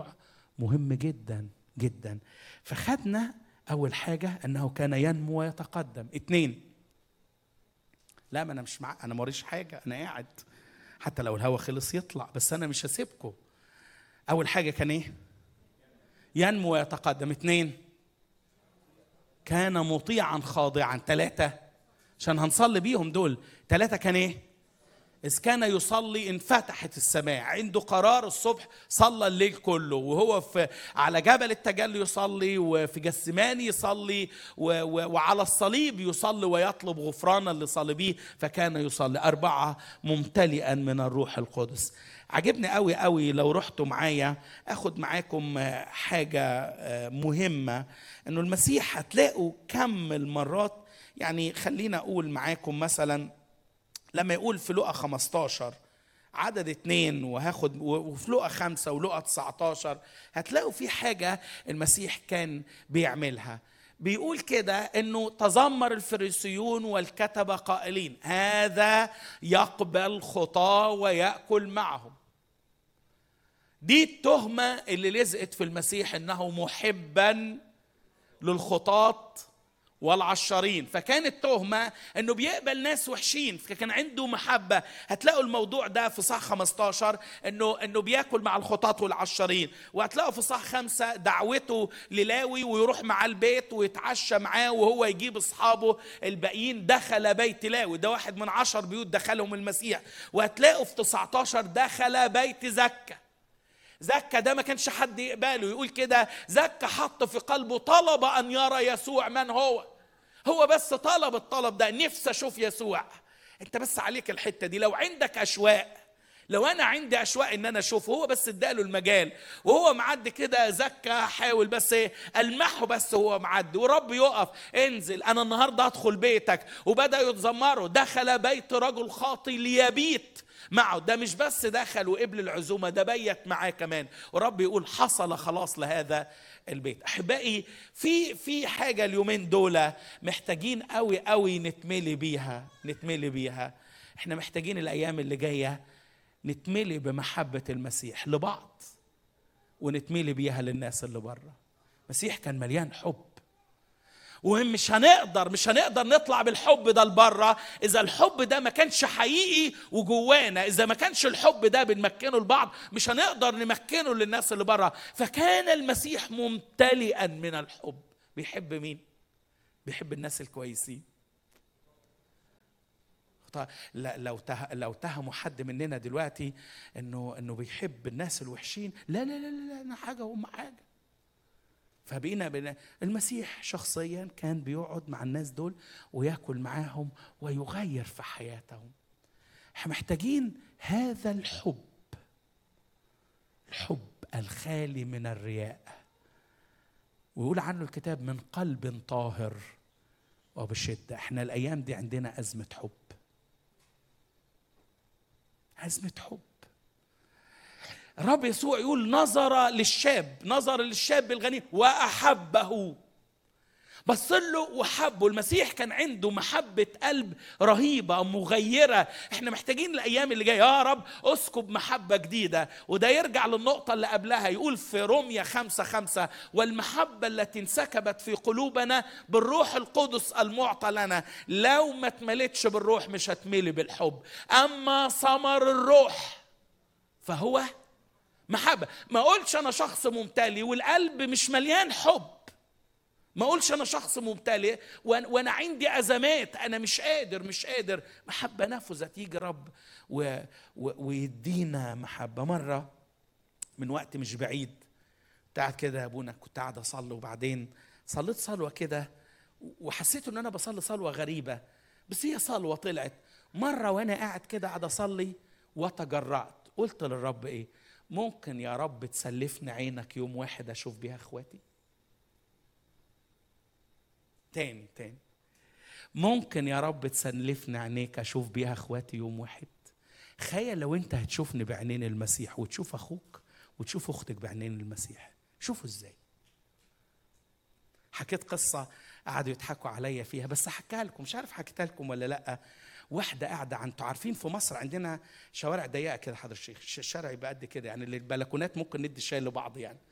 موضوع مهم جدا جدا فخدنا اول حاجه انه كان ينمو ويتقدم اتنين لا ما انا مش مع انا موريش حاجه انا قاعد حتى لو الهوا خلص يطلع بس انا مش هسيبكم اول حاجه كان ايه ينمو ويتقدم اتنين كان مطيعا خاضعا ثلاثة عشان هنصلي بيهم دول ثلاثة كان ايه إذ كان يصلي انفتحت السماء عنده قرار الصبح صلى الليل كله وهو في على جبل التجلي يصلي وفي جسمان يصلي و و وعلى الصليب يصلي ويطلب غفرانا لصليبيه فكان يصلي أربعة ممتلئا من الروح القدس عجبني قوي قوي لو رحتوا معايا اخد معاكم حاجة مهمة انه المسيح هتلاقوا كم المرات يعني خلينا اقول معاكم مثلا لما يقول في لقا 15 عدد اتنين وهاخد وفي لقا خمسة ولقا 19 هتلاقوا في حاجة المسيح كان بيعملها بيقول كده انه تذمر الفريسيون والكتبة قائلين هذا يقبل خطاه ويأكل معهم دي التهمة اللي لزقت في المسيح انه محبا للخطاة والعشارين فكانت تهمة انه بيقبل ناس وحشين فكان عنده محبة هتلاقوا الموضوع ده في صح 15 انه انه بياكل مع الخطاة والعشارين وهتلاقوا في صح خمسة دعوته للاوي ويروح مع البيت ويتعشى معاه وهو يجيب اصحابه الباقيين دخل بيت لاوي ده واحد من عشر بيوت دخلهم المسيح وهتلاقوا في 19 دخل بيت زكا زكا ده ما كانش حد يقبله يقول كده زكا حط في قلبه طلب ان يرى يسوع من هو هو بس طلب الطلب ده نفسي اشوف يسوع انت بس عليك الحته دي لو عندك اشواق لو انا عندي اشواق ان انا اشوفه هو بس اداله المجال وهو معدي كده زكا حاول بس ايه المحه بس هو معدي ورب يقف انزل انا النهارده ادخل بيتك وبدا يتذمروا دخل بيت رجل خاطي ليبيت معه ده مش بس دخل وقبل العزومه ده بيت معاه كمان ورب يقول حصل خلاص لهذا البيت احبائي في في حاجه اليومين دول محتاجين قوي قوي نتملي بيها نتملي بيها احنا محتاجين الايام اللي جايه نتملي بمحبه المسيح لبعض ونتملي بيها للناس اللي بره المسيح كان مليان حب ومش هنقدر مش هنقدر نطلع بالحب ده لبره اذا الحب ده ما كانش حقيقي وجوانا اذا ما كانش الحب ده بنمكنه لبعض مش هنقدر نمكنه للناس اللي بره فكان المسيح ممتلئا من الحب بيحب مين بيحب الناس الكويسين لو لو اتهموا حد مننا دلوقتي انه انه بيحب الناس الوحشين لا لا لا لا انا حاجه هم حاجه فبقينا بنا المسيح شخصيا كان بيقعد مع الناس دول وياكل معاهم ويغير في حياتهم احنا محتاجين هذا الحب الحب الخالي من الرياء ويقول عنه الكتاب من قلب طاهر وبشدة احنا الأيام دي عندنا أزمة حب أزمة حب الرب يسوع يقول نظر للشاب نظر للشاب الغني واحبه بص له وحبه المسيح كان عنده محبة قلب رهيبة مغيرة احنا محتاجين الأيام اللي جاية يا رب اسكب محبة جديدة وده يرجع للنقطة اللي قبلها يقول في روميا خمسة خمسة والمحبة التي انسكبت في قلوبنا بالروح القدس المعطى لنا لو ما اتملتش بالروح مش هتملي بالحب أما ثمر الروح فهو محبة ما اقولش انا شخص ممتلي والقلب مش مليان حب ما اقولش انا شخص ممتلئ وانا عندي ازمات انا مش قادر مش قادر محبه نفذت تيجي رب و... و... ويدينا محبه مره من وقت مش بعيد كنت قاعد كده يا ابونا كنت قاعد اصلي وبعدين صليت صلوه كده وحسيت ان انا بصلي صلوه غريبه بس هي صلوه طلعت مره وانا قاعد كده قاعد اصلي وتجرأت قلت للرب ايه ممكن يا رب تسلفني عينك يوم واحد اشوف بيها اخواتي تاني تاني ممكن يا رب تسلفني عينيك اشوف بيها اخواتي يوم واحد تخيل لو انت هتشوفني بعينين المسيح وتشوف اخوك وتشوف اختك بعينين المسيح شوفوا ازاي حكيت قصه قعدوا يضحكوا عليا فيها بس حكيها لكم مش عارف حكيتها لكم ولا لا واحده قاعده عن انتوا عارفين في مصر عندنا شوارع ضيقه كده حضر الشيخ ش- الشارع يبقى قد كده يعني اللي البلكونات ممكن ندي الشاي لبعض يعني